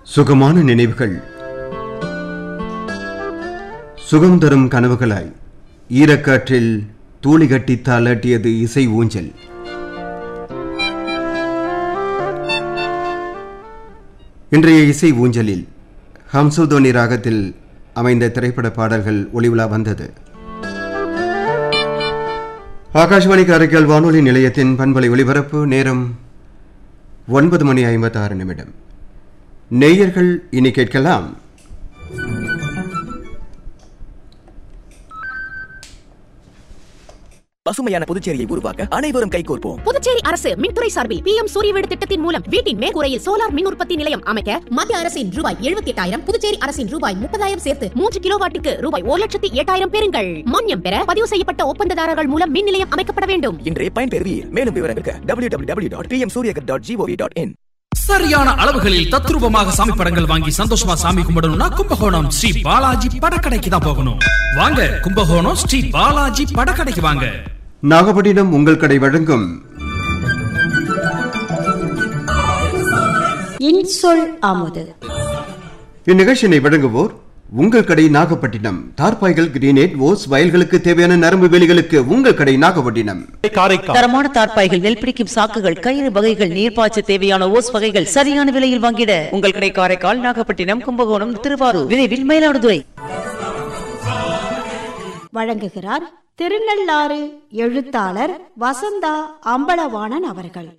சுகமான நினைவுகள் சுகம் தரும் கனவுகளாய் ஈரக்காற்றில் தூளி கட்டி தாளாட்டியது இசை ஊஞ்சல் இன்றைய இசை ஊஞ்சலில் ஹம்சுதோனி ராகத்தில் அமைந்த திரைப்பட பாடல்கள் ஒளிவிழா வந்தது ஆகாஷ்வாணி காரைக்கால் வானொலி நிலையத்தின் பண்பலை ஒளிபரப்பு நேரம் ஒன்பது மணி ஐம்பத்தாறு நிமிடம் நேயர்கள் இனி கேட்கலாம் பசுமையான புதுச்சேரியை உருவாக்க அனைவரும் கைகோர்ப்போம் புதுச்சேரி அரசு மின்துறை சார்பில் பி எம் சூரிய வீடு திட்டத்தின் மூலம் வீட்டின் மேற்கூரையில் சோலார் மின் உற்பத்தி நிலையம் அமைக்க மத்திய அரசின் ரூபாய் எழுபத்தி எட்டாயிரம் புதுச்சேரி அரசின் ரூபாய் முப்பதாயிரம் சேர்த்து மூன்று கிலோவாட்டுக்கு ரூபாய் ஒரு லட்சத்தி எட்டாயிரம் பெறுங்கள் மானியம் பெற பதிவு செய்யப்பட்ட ஒப்பந்ததாரர்கள் மூலம் மின் நிலையம் அமைக்கப்பட வேண்டும் இன்றே பயன்பெறுவீர் மேலும் விவரங்களுக்கு W W W dot PM Suryaghar dot gov dot in சரியான அளவுகளில் தத்ரூபமாக சாமி படங்கள் வாங்கி சந்தோஷமா சாமி கும்பிடணும்னா கும்பகோணம் ஸ்ரீ பாலாஜி படக்கடைக்கு தான் போகணும் வாங்க கும்பகோணம் ஸ்ரீ பாலாஜி படக்கடைக்கு வாங்க நாகப்பட்டினம் உங்கள் கடை வழங்கும் இன்சொல் அமுது இந்நிகழ்ச்சியினை வழங்குவோர் உங்கள் கடை நாகப்பட்டினம் தார்பாய்கள் கிரீனேட் ஓஸ் வயல்களுக்கு தேவையான நரம்பு வேலிகளுக்கு உங்கள் கடை நாகப்பட்டினம் காரைக்கால் தரமான தார்ப்பாய்கள் நெல் பிடிக்கும் சாக்குகள் கயிறு வகைகள் நீர்ப்பாய்ச்ச தேவையான ஓஸ் வகைகள் சரியான விலையில் வாங்கிட உங்கள் கடை காரைக்கால் நாகப்பட்டினம் கும்பகோணம் திருவாரூர் விரைவில் மயிலாடுதுறை வழங்குகிறார் திருநள்ளாறு எழுத்தாளர் வசந்தா அம்பலவாணன் அவர்கள்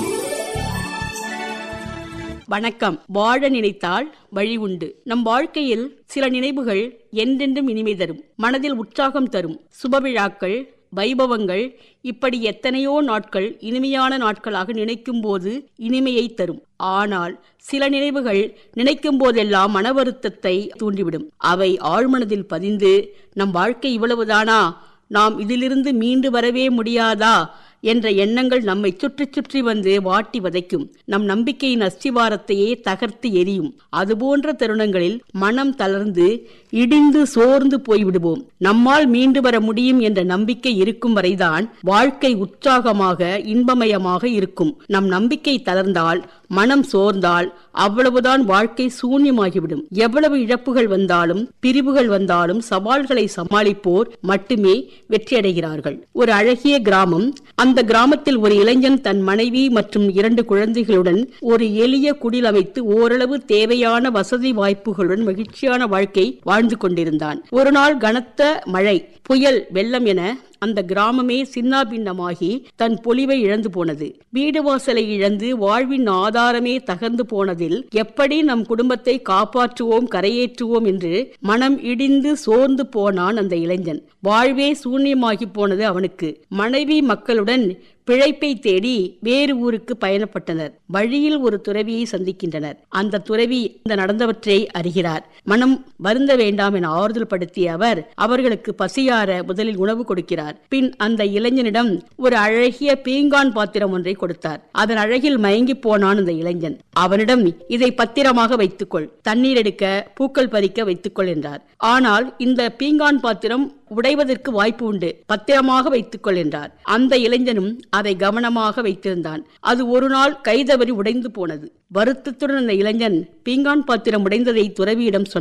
வணக்கம் வாழ நினைத்தால் வழி உண்டு நம் வாழ்க்கையில் சில நினைவுகள் என்றென்றும் இனிமை தரும் மனதில் உற்சாகம் தரும் சுபவிழாக்கள் வைபவங்கள் இப்படி எத்தனையோ நாட்கள் இனிமையான நாட்களாக நினைக்கும் போது இனிமையை தரும் ஆனால் சில நினைவுகள் நினைக்கும் போதெல்லாம் மன வருத்தத்தை தூண்டிவிடும் அவை ஆழ்மனதில் பதிந்து நம் வாழ்க்கை இவ்வளவுதானா நாம் இதிலிருந்து மீண்டு வரவே முடியாதா என்ற எண்ணங்கள் நம்மை சுற்றி சுற்றி வந்து வாட்டி வதைக்கும் நம் நம்பிக்கையின் அஸ்திவாரத்தையே தகர்த்து எரியும் அதுபோன்ற தருணங்களில் மனம் தளர்ந்து இடிந்து சோர்ந்து போய்விடுவோம் நம்மால் மீண்டு வர முடியும் என்ற நம்பிக்கை இருக்கும் வரைதான் வாழ்க்கை உற்சாகமாக இன்பமயமாக இருக்கும் நம் நம்பிக்கை தளர்ந்தால் மனம் சோர்ந்தால் அவ்வளவுதான் வாழ்க்கை சூன்யமாகிவிடும் எவ்வளவு இழப்புகள் வந்தாலும் பிரிவுகள் வந்தாலும் சவால்களை சமாளிப்போர் மட்டுமே வெற்றியடைகிறார்கள் ஒரு அழகிய கிராமம் அந்த கிராமத்தில் ஒரு இளைஞன் தன் மனைவி மற்றும் இரண்டு குழந்தைகளுடன் ஒரு எளிய குடில் அமைத்து ஓரளவு தேவையான வசதி வாய்ப்புகளுடன் மகிழ்ச்சியான வாழ்க்கை வாழ்ந்து கொண்டிருந்தான் ஒரு நாள் கனத்த மழை புயல் வெள்ளம் என அந்த கிராமமே சின்னாபின்னமாகி தன் பொலிவை இழந்து போனது வீடு வாசலை இழந்து வாழ்வின் ஆதாரமே தகர்ந்து போனதில் எப்படி நம் குடும்பத்தை காப்பாற்றுவோம் கரையேற்றுவோம் என்று மனம் இடிந்து சோர்ந்து போனான் அந்த இளைஞன் வாழ்வே சூன்யமாகி போனது அவனுக்கு மனைவி மக்களுடன் பிழைப்பை தேடி வேறு ஊருக்கு பயணப்பட்டனர் வழியில் ஒரு துறவியை சந்திக்கின்றனர் அந்த துறவி இந்த நடந்தவற்றை அறிகிறார் மனம் வருந்த வேண்டாம் என ஆறுதல் படுத்திய அவர் அவர்களுக்கு பசியார முதலில் உணவு கொடுக்கிறார் பின் அந்த இளைஞனிடம் ஒரு அழகிய பீங்கான் பாத்திரம் ஒன்றை கொடுத்தார் அதன் அழகில் மயங்கி போனான் அந்த இளைஞன் அவனிடம் இதை பத்திரமாக வைத்துக்கொள் தண்ணீர் எடுக்க பூக்கள் பறிக்க வைத்துக்கொள் என்றார் ஆனால் இந்த பீங்கான் பாத்திரம் உடைவதற்கு வாய்ப்பு உண்டு பத்திரமாக வைத்துக்கொள் என்றார் அந்த இளைஞனும் அதை கவனமாக வைத்திருந்தான் அது ஒரு நாள் கைதவறி உடைந்து போனது வருத்தத்துடன் அந்த இளைஞன் பீங்கான் பாத்திரம் உடைந்ததை துறவியிடம் சொன்னான்